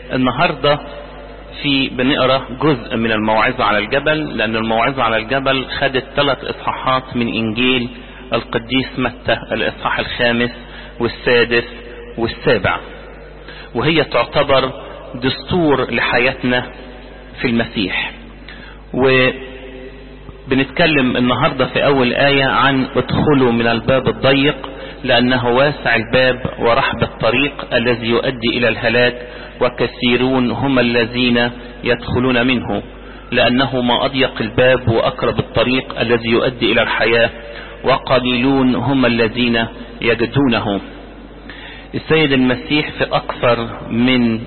النهاردة في بنقرا جزء من الموعظة على الجبل لأن الموعظة على الجبل خدت ثلاث إصحاحات من إنجيل القديس متى الإصحاح الخامس والسادس والسابع وهي تعتبر دستور لحياتنا في المسيح وبنتكلم النهاردة في أول آية عن ادخلوا من الباب الضيق لأنه واسع الباب ورحب الطريق الذي يؤدي إلى الهلاك وكثيرون هم الذين يدخلون منه لأنه ما أضيق الباب وأقرب الطريق الذي يؤدي إلى الحياة وقليلون هم الذين يجدونه السيد المسيح في أكثر من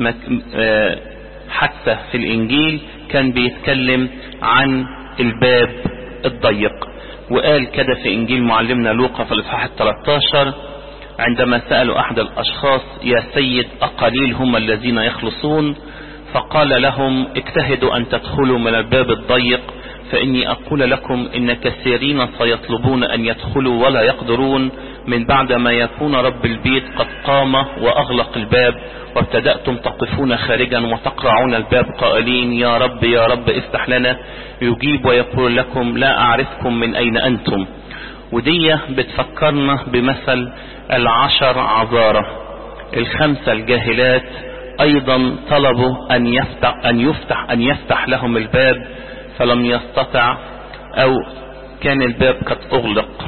حتى في الإنجيل كان بيتكلم عن الباب الضيق وقال كده في إنجيل معلمنا لوقا في الإصحاح 13 عندما سألوا أحد الأشخاص يا سيد أقليل هم الذين يخلصون فقال لهم اجتهدوا أن تدخلوا من الباب الضيق فإني أقول لكم إن كثيرين سيطلبون أن يدخلوا ولا يقدرون من بعد ما يكون رب البيت قد قام وأغلق الباب وابتدأتم تقفون خارجا وتقرعون الباب قائلين يا رب يا رب افتح لنا يجيب ويقول لكم لا أعرفكم من أين أنتم ودي بتفكرنا بمثل العشر عذارة الخمسة الجاهلات أيضا طلبوا أن يفتح, أن يفتح, أن يفتح لهم الباب فلم يستطع أو كان الباب قد أغلق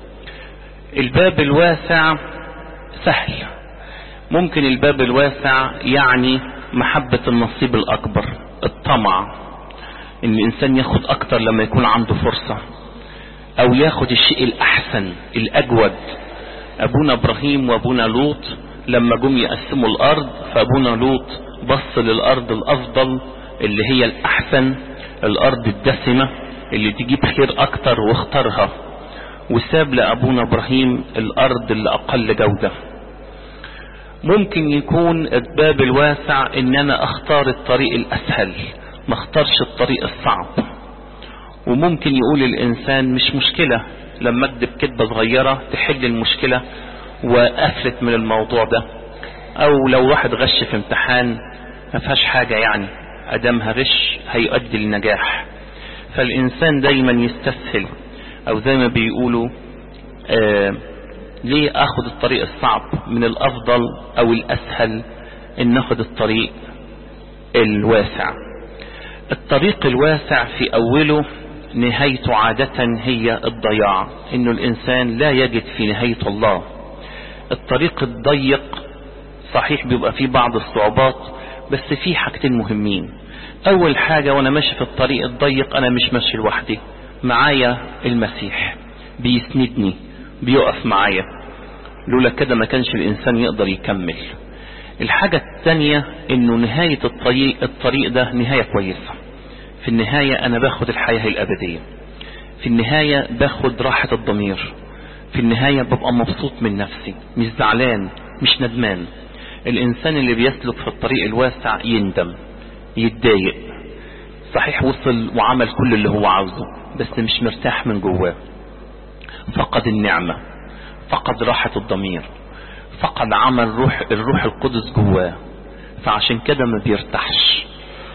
الباب الواسع سهل ممكن الباب الواسع يعني محبة النصيب الأكبر الطمع ان الانسان ياخد اكتر لما يكون عنده فرصة او ياخد الشيء الاحسن الاجود ابونا ابراهيم وابونا لوط لما جم يقسموا الارض فابونا لوط بص للارض الافضل اللي هي الاحسن الارض الدسمة اللي تجيب خير اكتر واختارها وساب لابونا ابراهيم الارض اللي اقل جودة ممكن يكون الباب الواسع ان انا اختار الطريق الاسهل ما اختارش الطريق الصعب وممكن يقول الانسان مش مشكلة لما اكدب كدبة صغيرة تحل المشكلة وافلت من الموضوع ده او لو واحد غش في امتحان ما فيهاش حاجة يعني ادامها غش هيؤدي للنجاح فالانسان دايما يستسهل او زي ما بيقولوا آه ليه اخد الطريق الصعب من الافضل او الاسهل ان ناخد الطريق الواسع الطريق الواسع في اوله نهايته عادة هي الضياع انه الانسان لا يجد في نهاية الله الطريق الضيق صحيح بيبقى فيه بعض الصعوبات بس فيه حاجتين مهمين اول حاجة وانا ماشي في الطريق الضيق انا مش ماشي لوحدي معايا المسيح بيسندني بيقف معايا لولا كده ما كانش الانسان يقدر يكمل الحاجة الثانية انه نهاية الطريق, الطريق ده نهاية كويسة في النهاية انا باخد الحياة الابدية في النهاية باخد راحة الضمير في النهاية ببقى مبسوط من نفسي مش زعلان مش ندمان الانسان اللي بيسلك في الطريق الواسع يندم يتضايق صحيح وصل وعمل كل اللي هو عاوزه بس مش مرتاح من جواه فقد النعمة فقد راحة الضمير فقد عمل روح الروح القدس جواه فعشان كده ما بيرتاحش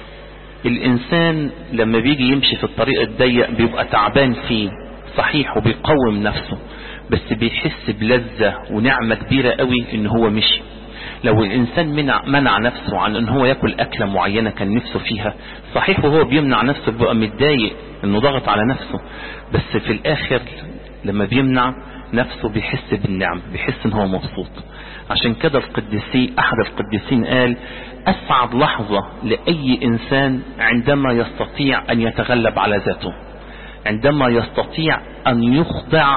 الانسان لما بيجي يمشي في الطريق الضيق بيبقى تعبان فيه صحيح وبيقوم نفسه بس بيحس بلذة ونعمة كبيرة قوي ان هو مشي لو الانسان منع, منع نفسه عن ان هو ياكل اكلة معينة كان نفسه فيها صحيح وهو بيمنع نفسه بيبقى متضايق انه ضغط على نفسه بس في الاخر لما بيمنع نفسه بيحس بالنعم بيحس ان هو مبسوط عشان كده القديسي احد القديسين قال اسعد لحظة لاي انسان عندما يستطيع ان يتغلب على ذاته عندما يستطيع ان يخضع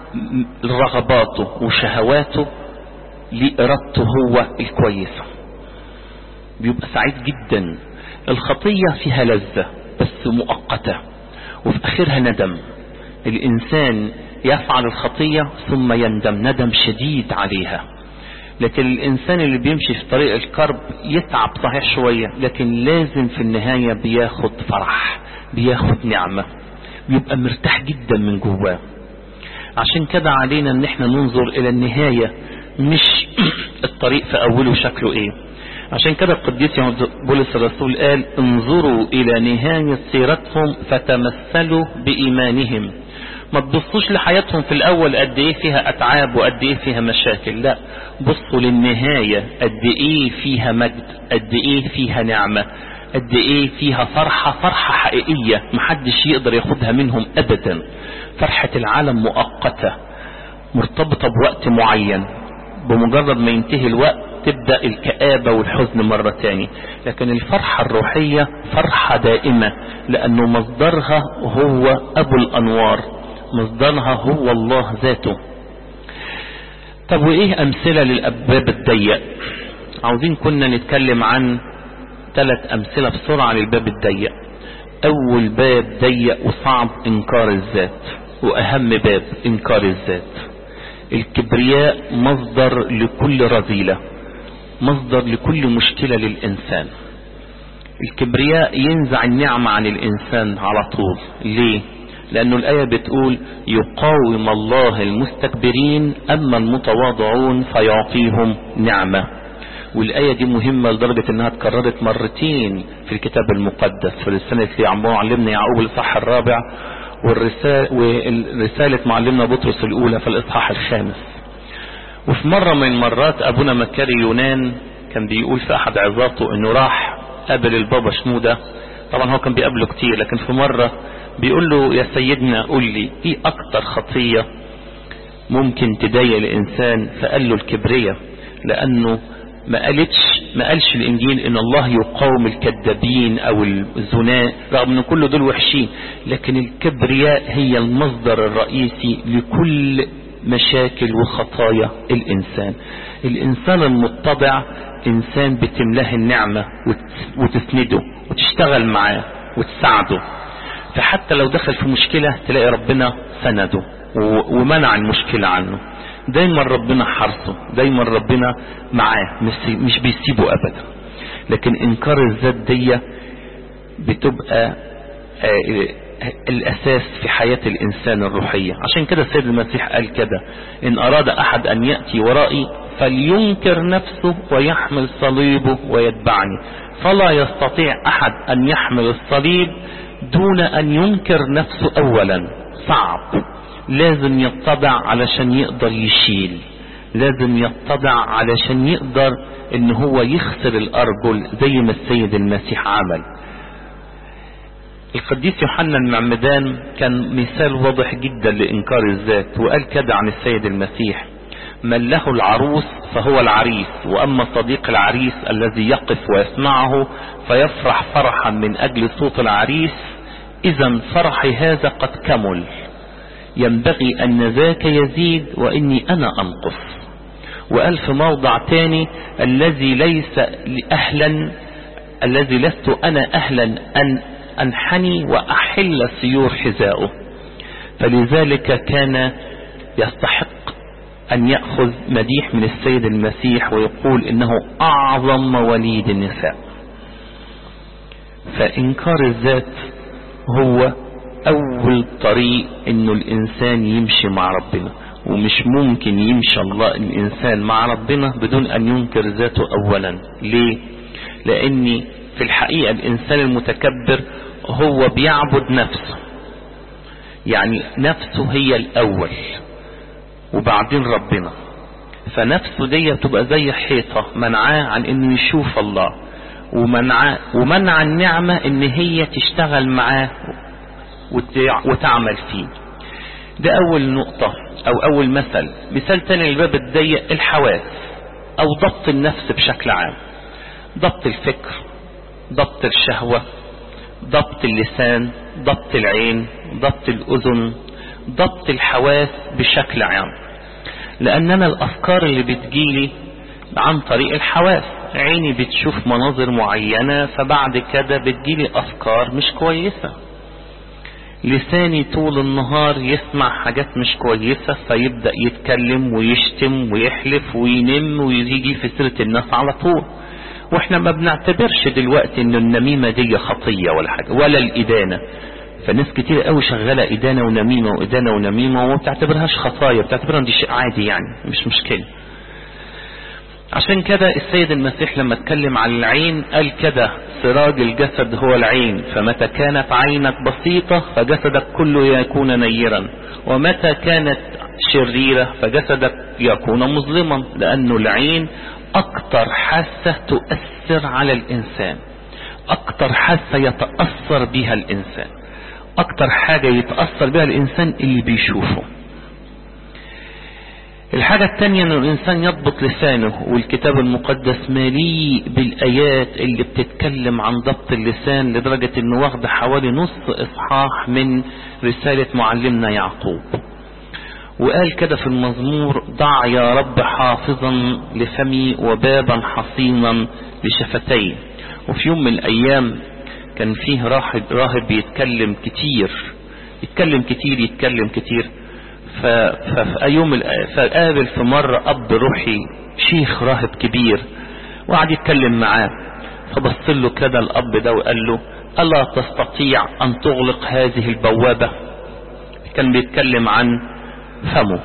رغباته وشهواته لإرادته هو الكويسة بيبقى سعيد جدا الخطية فيها لذة بس مؤقتة وفي آخرها ندم الإنسان يفعل الخطية ثم يندم ندم شديد عليها لكن الإنسان اللي بيمشي في طريق الكرب يتعب صحيح شوية لكن لازم في النهاية بياخد فرح بياخد نعمة بيبقى مرتاح جدا من جواه عشان كده علينا ان احنا ننظر الى النهاية مش الطريق في اوله شكله ايه عشان كده القديس بولس الرسول قال انظروا الى نهاية سيرتهم فتمثلوا بايمانهم ما تبصوش لحياتهم في الاول قد ايه فيها اتعاب وقد ايه فيها مشاكل لا بصوا للنهاية قد ايه فيها مجد قد ايه فيها نعمة قد ايه فيها فرحة فرحة حقيقية محدش يقدر ياخدها منهم ابدا فرحة العالم مؤقتة مرتبطة بوقت معين بمجرد ما ينتهي الوقت تبدأ الكآبة والحزن مرة تاني لكن الفرحة الروحية فرحة دائمة لأنه مصدرها هو أبو الأنوار مصدرها هو الله ذاته طب وإيه أمثلة للأبواب الضيق عاوزين كنا نتكلم عن ثلاث أمثلة بسرعة للباب الضيق أول باب ضيق وصعب إنكار الذات وأهم باب إنكار الذات الكبرياء مصدر لكل رذيلة مصدر لكل مشكلة للإنسان الكبرياء ينزع النعمة عن الإنسان على طول ليه لأنه الآية بتقول يقاوم الله المستكبرين أما المتواضعون فيعطيهم نعمة والآية دي مهمة لدرجة انها اتكررت مرتين في الكتاب المقدس في رسالة معلمنا يعقوب الإصحاح الرابع والرسالة, ورسالة معلمنا بطرس الأولى في الإصحاح الخامس وفي مرة من المرات أبونا مكاري يونان كان بيقول في أحد عظاته إنه راح قابل البابا شنودة طبعا هو كان بيقابله كتير لكن في مرة بيقول له يا سيدنا قول لي ايه اكتر خطية ممكن تضايق الانسان فقال له الكبرية لانه ما قالتش ما قالش الانجيل ان الله يقاوم الكذابين او الزناء رغم ان كل دول وحشين لكن الكبرياء هي المصدر الرئيسي لكل مشاكل وخطايا الانسان الانسان المتضع انسان بتملاه النعمة وتسنده وتشتغل معاه وتساعده فحتى لو دخل في مشكلة تلاقي ربنا سنده ومنع المشكلة عنه دايما ربنا حرصه دايما ربنا معاه مش بيسيبه ابدا لكن انكار الذات دي بتبقى الاساس في حياة الانسان الروحية عشان كده السيد المسيح قال كده ان اراد احد ان يأتي ورائي فلينكر نفسه ويحمل صليبه ويتبعني فلا يستطيع احد ان يحمل الصليب دون ان ينكر نفسه اولا صعب لازم يتضع علشان يقدر يشيل لازم يتضع علشان يقدر ان هو يخسر الارجل زي ما السيد المسيح عمل القديس يوحنا المعمدان كان مثال واضح جدا لانكار الذات وقال كده عن السيد المسيح من له العروس فهو العريس واما صديق العريس الذي يقف ويسمعه فيفرح فرحا من اجل صوت العريس اذا فرحي هذا قد كمل ينبغي ان ذاك يزيد واني انا انقص وقال في موضع تاني الذي ليس اهلا الذي لست انا اهلا ان انحني واحل سيور حذائه فلذلك كان يستحق ان يأخذ مديح من السيد المسيح ويقول انه اعظم مواليد النساء فانكار الذات هو اول طريق انه الانسان يمشي مع ربنا ومش ممكن يمشي الله الانسان مع ربنا بدون ان ينكر ذاته اولا ليه لان في الحقيقة الانسان المتكبر هو بيعبد نفسه يعني نفسه هي الاول وبعدين ربنا فنفسه دي تبقى زي حيطة منعاه عن انه يشوف الله ومنع ومنع النعمة ان هي تشتغل معاه وتعمل فيه ده اول نقطة او اول مثل مثال تاني للباب الضيق الحواس او ضبط النفس بشكل عام ضبط الفكر ضبط الشهوة ضبط اللسان ضبط العين ضبط الاذن ضبط الحواس بشكل عام لان انا الافكار اللي بتجيلي عن طريق الحواس عيني بتشوف مناظر معينة فبعد كده بتجيلي افكار مش كويسة لساني طول النهار يسمع حاجات مش كويسة فيبدأ يتكلم ويشتم ويحلف وينم ويجي في سيرة الناس على طول واحنا ما بنعتبرش دلوقتي ان النميمة دي خطية ولا حاجة ولا الادانة فناس كتير قوي شغالة ادانة ونميمة وادانة ونميمة وما بتعتبرهاش خطايا بتعتبرها دي شيء عادي يعني مش مشكلة عشان كده السيد المسيح لما اتكلم عن العين قال كده سراج الجسد هو العين فمتى كانت عينك بسيطة فجسدك كله يكون نيرا ومتى كانت شريرة فجسدك يكون مظلما لأنه العين أكتر حاسة تؤثر على الإنسان أكتر حاسة يتأثر بها الإنسان أكتر حاجة يتأثر بها الإنسان اللي بيشوفه الحاجة التانية ان الانسان يضبط لسانه والكتاب المقدس مليء بالايات اللي بتتكلم عن ضبط اللسان لدرجة انه واخد حوالي نص اصحاح من رسالة معلمنا يعقوب وقال كده في المزمور ضع يا رب حافظا لفمي وبابا حصينا لشفتي وفي يوم من الايام كان فيه راهب راهب بيتكلم كتير يتكلم كتير يتكلم كتير ففي يوم فقابل في مرة أب روحي شيخ راهب كبير وقعد يتكلم معاه فبص له كده الأب ده وقال له ألا تستطيع أن تغلق هذه البوابة كان بيتكلم عن فمه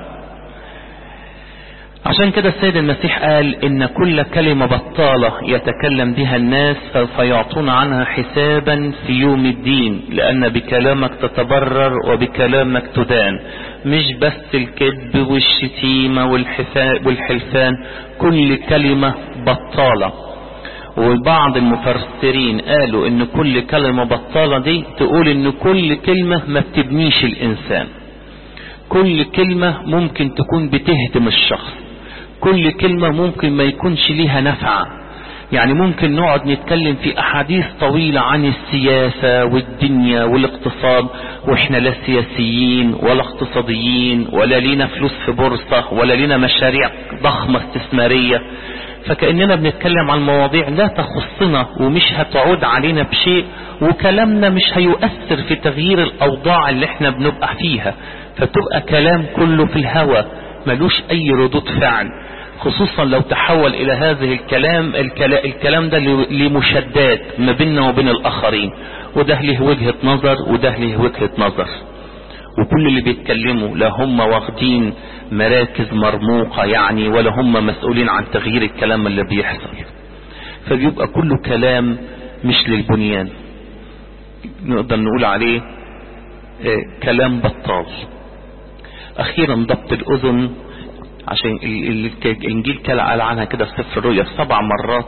عشان كده السيد المسيح قال ان كل كلمة بطالة يتكلم بها الناس سوف يعطون عنها حسابا في يوم الدين لان بكلامك تتبرر وبكلامك تدان مش بس الكذب والشتيمة والحلفان كل كلمة بطالة وبعض المفسرين قالوا ان كل كلمة بطالة دي تقول ان كل كلمة ما بتبنيش الانسان كل كلمة ممكن تكون بتهدم الشخص كل كلمة ممكن ما يكونش ليها نفع يعني ممكن نقعد نتكلم في احاديث طويلة عن السياسة والدنيا والاقتصاد واحنا لا سياسيين ولا اقتصاديين ولا لينا فلوس في بورصة ولا لينا مشاريع ضخمة استثمارية فكأننا بنتكلم عن مواضيع لا تخصنا ومش هتعود علينا بشيء وكلامنا مش هيؤثر في تغيير الاوضاع اللي احنا بنبقى فيها فتبقى كلام كله في الهوى ملوش اي ردود فعل خصوصا لو تحول الى هذه الكلام الكلام ده لمشدات ما بيننا وبين الاخرين وده له وجهة نظر وده له وجهة نظر وكل اللي بيتكلموا لا هم واخدين مراكز مرموقة يعني ولا هم مسؤولين عن تغيير الكلام اللي بيحصل فبيبقى كله كلام مش للبنيان نقدر نقول عليه كلام بطال اخيرا ضبط الاذن عشان الانجيل قال عنها كده في سفر الرؤيا سبع مرات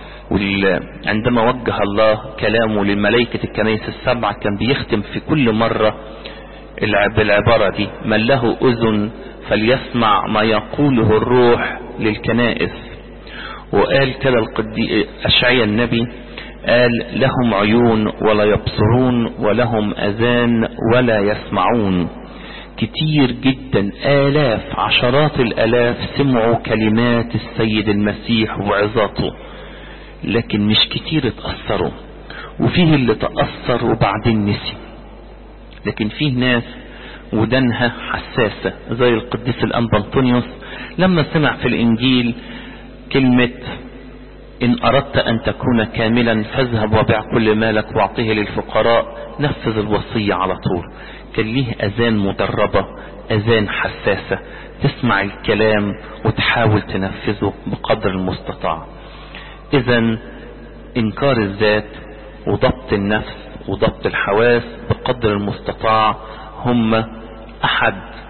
عندما وجه الله كلامه لملائكة الكنائس السبعة كان بيختم في كل مرة بالعبارة دي من له اذن فليسمع ما يقوله الروح للكنائس وقال كده القدي اشعيا النبي قال لهم عيون ولا يبصرون ولهم اذان ولا يسمعون كتير جدا آلاف عشرات الآلاف سمعوا كلمات السيد المسيح وعظاته لكن مش كتير اتأثروا وفيه اللي تأثر وبعدين نسي لكن فيه ناس ودنها حساسة زي القديس الأنبا أنطونيوس لما سمع في الإنجيل كلمة إن أردت أن تكون كاملا فاذهب وبيع كل مالك واعطيه للفقراء نفذ الوصية على طول كان ليه أذان مدربة أذان حساسة تسمع الكلام وتحاول تنفذه بقدر المستطاع إذا إنكار الذات وضبط النفس وضبط الحواس بقدر المستطاع هم أحد